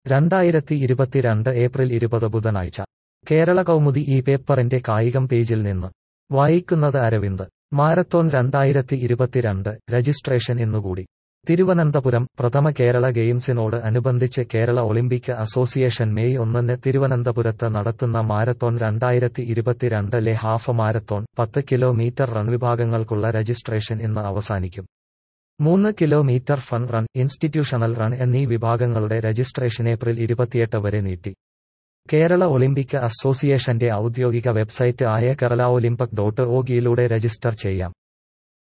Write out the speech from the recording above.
രണ്ടായിരത്തി ഇരുപത്തിരണ്ട് ഏപ്രിൽ ഇരുപത് ബുധനാഴ്ച കേരള കൗമുദി ഈ പേപ്പറിന്റെ കായികം പേജിൽ നിന്ന് വായിക്കുന്നത് അരവിന്ദ് മാരത്തോൺ രണ്ടായിരത്തി ഇരുപത്തിരണ്ട് രജിസ്ട്രേഷൻ ഇന്നുകൂടി തിരുവനന്തപുരം പ്രഥമ കേരള ഗെയിംസിനോട് അനുബന്ധിച്ച് കേരള ഒളിമ്പിക് അസോസിയേഷൻ മെയ് ഒന്നിന് തിരുവനന്തപുരത്ത് നടത്തുന്ന മാരത്തോൺ രണ്ടായിരത്തി ഇരുപത്തിരണ്ടിലെ ഹാഫ് മാരത്തോൺ പത്ത് കിലോമീറ്റർ റൺ വിഭാഗങ്ങൾക്കുള്ള രജിസ്ട്രേഷൻ ഇന്ന് അവസാനിക്കും മൂന്ന് kilometre fun run institutional run എന്നീ വിഭാഗങ്ങളുടെ രജിസ്ട്രേഷൻ ഏപ്രിൽ ഇരുപത്തിയെട്ട് വരെ നീട്ടി കേരള ഒളിമ്പിക് അസോസിയേഷന്റെ ഔദ്യോഗിക വെബ്സൈറ്റ് ആയ കേരള ഒളിമ്പക് ഡോട്ട് ഒഗിയിലൂടെ രജിസ്റ്റർ ചെയ്യാം